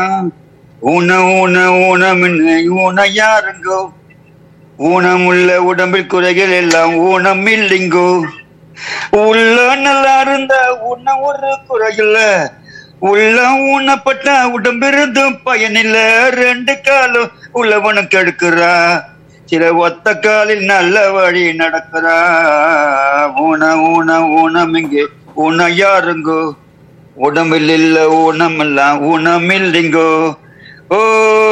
ஊன ஊன ஊனம்னு ஊன யாருங்கோ ஊனமுள்ள உடம்பில் குறைகள் எல்லாம் ஊனம் இல்லைங்கோ உள்ள நல்லா இருந்த உன்ன ஒரு குறையில்ல உள்ள ஊனப்பட்ட உடம்பிருந்தும் பயனில்ல ரெண்டு காலும் உள்ளவனுக்கு எடுக்கிறா சில ஒத்த காலில் நல்ல வழி நடக்கிறா ஊன ஊன ஊனம் இங்கே ஊன யாருங்கோ உடம்பில் இல்ல ஊனம் எல்லாம் ஊனம் இல்லைங்கோ ஓ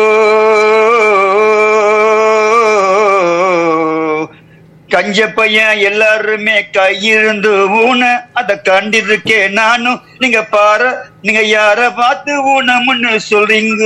கஞ்ச பையன் எல்லாருமே கையிருந்து ஊன அத கண்டிருக்கே நானும் நீங்க பாரு நீங்க யார பார்த்து ஊனம்னு சொல்றீங்க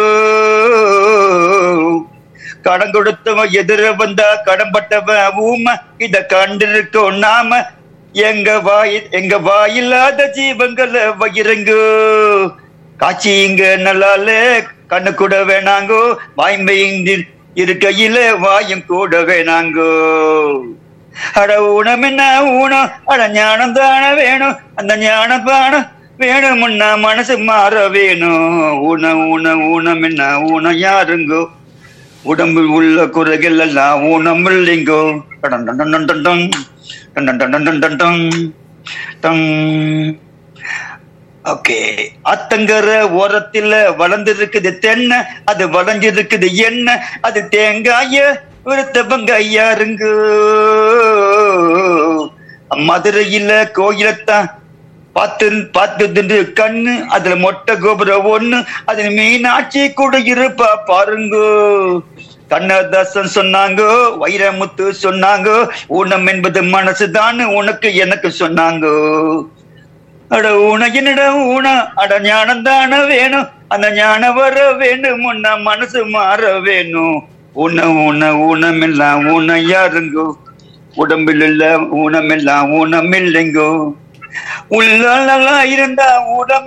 கடன் கொடுத்தவன் எதிர வந்தா கடன்பட்டவன் ஊம இத கண்டிருக்கோம் நாம எங்க வாய் எங்க வாயில்லாத ஜீவங்களை வயிறங்க காட்சி இங்க நல்லால கண்ணு கூட வேணாங்கோ வாய்மைந்து இருக்கையில வாயும் கூட வேணாங்கோ அட ஊனம் என்ன ஊனம் அட ஞானம் தானே வேணும் அந்த ஞானம் பானம் வேணும்னா மனசு மாற வேணும் ஊனம் ஊனம் ஊனம் என்ன ஊனம் யாருங்கோ உடம்பில் உள்ள குறைகள் எல்லாம் ஊனம் இல்லைங்கோ டன் டன் டன் டன் டன் டன் டன் டன் டன் டன் டன் டன் ஓகே அத்தங்கர ஓரத்துல வளர்ந்திருக்குது தென்னை அது வளைஞ்சிருக்குது என்ன அது தேங்காய ஒருத்தவங்க ஐயாருங்க மதுரையில கோயிலத்தான் பார்த்து பார்த்து கண்ணு அதுல மொட்டை கோபுரம் ஒண்ணு அதுல மீனாட்சி கூட இருப்பா பாருங்க கண்ணதாசன் சொன்னாங்க வைரமுத்து சொன்னாங்க ஊனம் என்பது மனசுதான் உனக்கு எனக்கு சொன்னாங்க அட உனகினிட ஊன அட ஞானம் தானே வேணும் அந்த ஞானம் வர வேண்டும் உன்ன மனசு மாற வேணும் உன உன ஊனமெல்லாம் ஊன யாருங்கோ உடம்பில் இல்ல ஊனமெல்லாம் ஊனம் இல்லைங்கோ உள்ள நல்லா இருந்தா உடம்பு